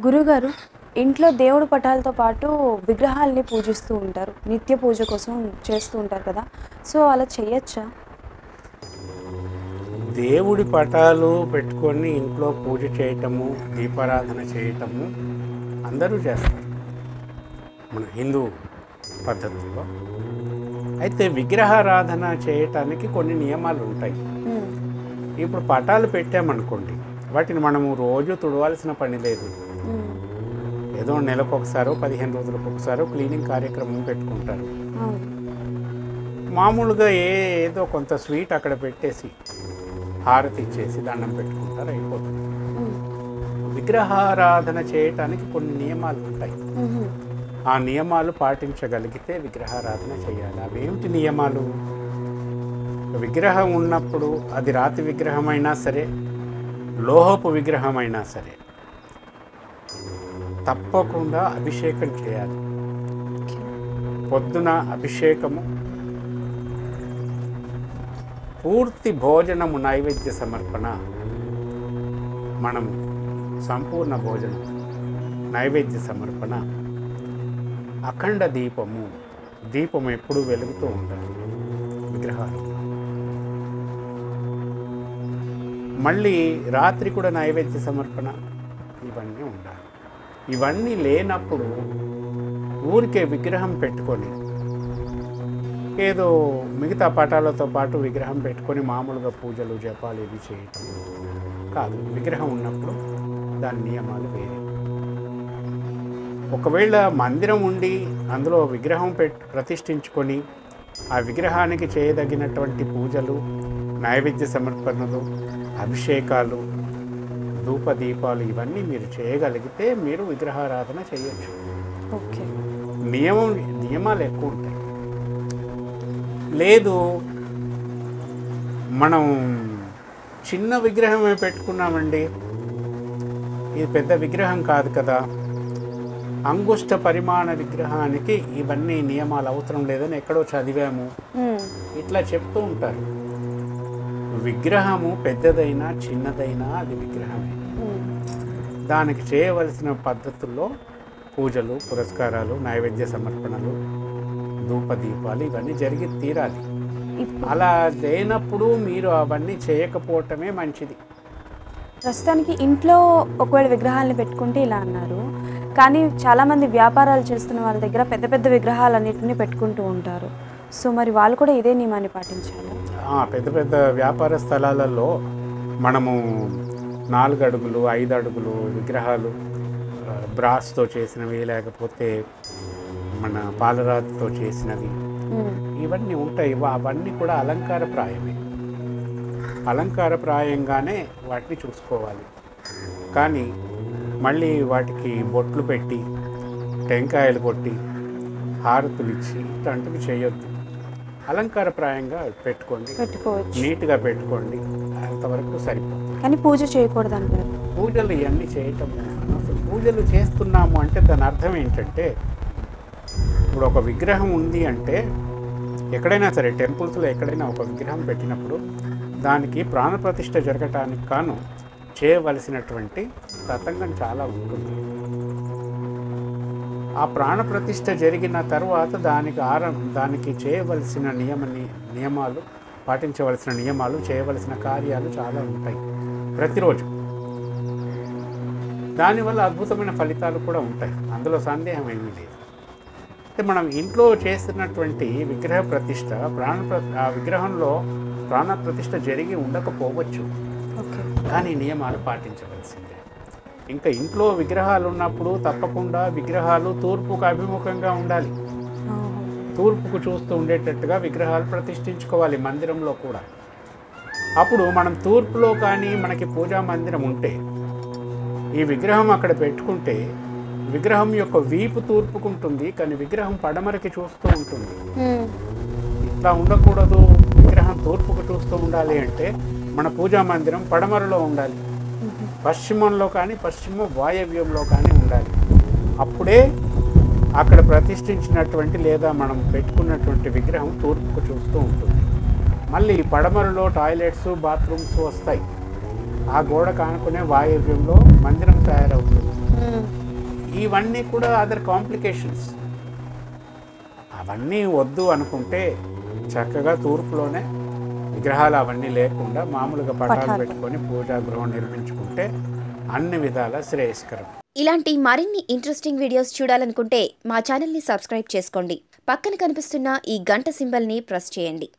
గురుగారు ఇంట్లో దేవుడి పటాలతో పాటు విగ్రహాల్ని పూజిస్తూ ఉంటారు నిత్య పూజ కోసం చేస్తూ ఉంటారు కదా సో అలా చేయొచ్చా దేవుడి పటాలు పెట్టుకొని ఇంట్లో పూజ చేయటము దీపారాధన చేయటము అందరూ చేస్తారు మన హిందూ పద్ధతిలో అయితే విగ్రహారాధన చేయటానికి కొన్ని నియమాలు ఉంటాయి మ్మ్. ఇప్పుడు పటాలు పెట్టామనుకోండి వాటిని మనము రోజు తుడవాల్సిన పని లేదు మ్మ్. ఏదో నెలకు ఒకసారో పదిహేను రోజులకు ఒకసారో క్లీనింగ్ కార్యక్రమం పెట్టుకుంటారు అవును మామూలుగా ఏ ఏదో కొంత స్వీట్ అక్కడ పెట్టేసి హారతి ఇచ్చేసి దండం పెట్టుకుంటారు అయిపోతుంది మ్మ్. విగ్రహారాధన చేయటానికి కొన్ని నియమాలు ఉంటాయి మ్మ్. ఆ నియమాలు పాటించగలిగితే విగ్రహారాధన చేయాలి అవేమిటి నియమాలు విగ్రహం ఉన్నప్పుడు అది రాతి విగ్రహమైనా సరే లోహపు విగ్రహమైనా సరే తప్పకుండా అభిషేకం చేయాలి ఓకే. పొద్దున అభిషేకము పూర్తి భోజనము నైవేద్య సమర్పణ మనము సంపూర్ణ భోజనం నైవేద్య సమర్పణ అఖండ దీపము దీపం ఎప్పుడు వెలుగుతూ ఉండాలి విగ్రహాలు మళ్ళీ రాత్రి కూడా నైవేద్య సమర్పణ ఇవన్నీ ఉండాలి ఇవన్నీ లేనప్పుడు ఊరికే విగ్రహం పెట్టుకొని ఏదో మిగతా పటాలతో పాటు విగ్రహం పెట్టుకొని మామూలుగా పూజలు జపాలు ఇవి చేయటం కాదు విగ్రహం ఉన్నప్పుడు దాని నియమాలు వేరే ఒకవేళ మందిరం ఉండి అందులో విగ్రహం పెట్ ప్రతిష్ఠించుకొని ఆ విగ్రహానికి చేయదగినటువంటి పూజలు నైవేద్య సమర్పణలు అభిషేకాలు ధూపదీపాలు ఇవన్నీ మీరు చేయగలిగితే మీరు విగ్రహారాధన చేయొచ్చు ఓకే నియమం నియమాలు ఎక్కువ ఉంటాయి లేదు మనం చిన్న విగ్రహమే పెట్టుకున్నామండి ఇది పెద్ద విగ్రహం కాదు కదా అంగుష్ట పరిమాణ విగ్రహానికి ఇవన్నీ నియమాలు అవసరం లేదని ఎక్కడో చదివాము మ్మ్. ఇట్లా చెప్తూ ఉంటారు విగ్రహము పెద్దదైనా చిన్నదైనా అది విగ్రహమే మ్మ్. దానికి చేయవలసిన పద్ధతుల్లో పూజలు పురస్కారాలు నైవేద్య సమర్పణలు ధూపదీపాలు ఇవన్నీ జరిగి తీరాలి ఇప్పుడు అలా లేనప్పుడు మీరు అవన్నీ చేయకపోవటమే మంచిది ప్రస్తుతానికి ఇంట్లో ఒకవేళ విగ్రహాలను పెట్టుకుంటే ఇలా అన్నారు కానీ చాలామంది వ్యాపారాలు చేస్తున్న వాళ్ళ దగ్గర పెద్ద పెద్ద విగ్రహాలన్నింటినీ పెట్టుకుంటూ ఉంటారు సో మరి వాళ్ళు కూడా ఇదే నియమాన్ని పాటించాలి ఆ, పెద్ద పెద్ద వ్యాపార స్థలాలలో మనము నాలుగు అడుగులు ఐదు అడుగులు విగ్రహాలు ఆ, బ్రాస్తో చేసినవి లేకపోతే మన పాలరాతితో చేసినవి ఇవన్నీ ఉంటాయి ఇవ- అవన్నీ కూడా అలంకారప్రాయమే అలంకారప్రాయంగానే వాటిని చూసుకోవాలి కానీ మళ్ళీ వాటికి బొట్లు పెట్టి టెంకాయలు కొట్టి హారతులు ఇచ్చి ఇట్లాంటివి చేయొద్దు అలంకారప్రాయంగా పెట్టుకోండి పెట్టుకోవచ్చు నీట్గా పెట్టుకోండి అంతవరకు సరిపోతుంది కానీ పూజ చేయకూడదు అంటారు పూజలు ఇవన్నీ చేయటం అసలు పూజలు చేస్తున్నాము అంటే దాని అర్థం ఏంటంటే ఇప్పుడు ఒక విగ్రహం ఉంది అంటే ఎక్కడైనా సరే టెంపుల్స్లో ఎక్కడైనా ఒక విగ్రహం పెట్టినప్పుడు దానికి ప్రాణప్రతిష్ఠ జరగటానికి కాను చేయవలసినటువంటి తతంగం చాలా ఉంటుంది ఆ ప్రాణప్రతిష్ఠ జరిగిన తర్వాత దానికి ఆరం దానికి చేయవలసిన నియమ ని- నియమాలు పాటించవలసిన నియమాలు చేయవలసిన కార్యాలు చాలా ఉంటాయి ప్రతిరోజు దానివల్ల అద్భుతమైన ఫలితాలు కూడా ఉంటాయి అందులో సందేహం ఏమీ లేదు అయితే మనం ఇంట్లో చేస్తున్నటువంటి విగ్రహ ప్రతిష్ట ప్రాణ ప్ర- ఆ విగ్రహంలో ప్రాణ ప్రతిష్ఠ జరిగి ఉండకపోవచ్చు ఓకే కానీ నియమాలు పాటించవలసిందే ఇంకా ఇంట్లో విగ్రహాలు ఉన్నప్పుడు తప్పకుండా విగ్రహాలు తూర్పుకు అభిముఖంగా ఉండాలి తూర్పుకు చూస్తూ ఉండేటట్టుగా విగ్రహాలు ప్రతిష్ఠించుకోవాలి మందిరంలో కూడా అప్పుడు మనం తూర్పులో కానీ మనకి పూజా మందిరం ఉంటే ఈ విగ్రహం అక్కడ పెట్టుకుంటే విగ్రహం యొక్క వీపు తూర్పుకుంటుంది కానీ విగ్రహం పడమరకి చూస్తూ ఉంటుంది ఇట్లా ఉండకూడదు విగ్రహం తూర్పుకు చూస్తూ ఉండాలి అంటే మన పూజా మందిరం పడమరలో ఉండాలి పశ్చిమంలో కానీ పశ్చిమ వాయవ్యంలో కానీ ఉండాలి అప్పుడే అక్కడ ప్రతిష్ఠించినటువంటి లేదా మనం పెట్టుకున్నటువంటి విగ్రహం తూర్పుకు చూస్తూ ఉంటుంది మళ్ళీ పడమరలో టాయిలెట్స్ బాత్రూమ్స్ వస్తాయి ఆ గోడ కానుకునే వాయవ్యంలో మందిరం తయారవుతుంది ఇవన్నీ కూడా అదర్ కాంప్లికేషన్స్ అవన్నీ వద్దు అనుకుంటే చక్కగా తూర్పులోనే విగ్రహాలు అవన్నీ లేకుండా మామూలుగా పటాలు పటాలు. పెట్టుకొని పూజా గృహం నిర్మించుకుంటే అన్ని విధాల శ్రేయస్కరం ఇలాంటి మరిన్ని ఇంట్రెస్టింగ్ వీడియోస్ చూడాలనుకుంటే మా ఛానల్ని సబ్స్క్రైబ్ చేసుకోండి పక్కన కనిపిస్తున్న ఈ గంట సింబల్ని ప్రెస్ చేయండి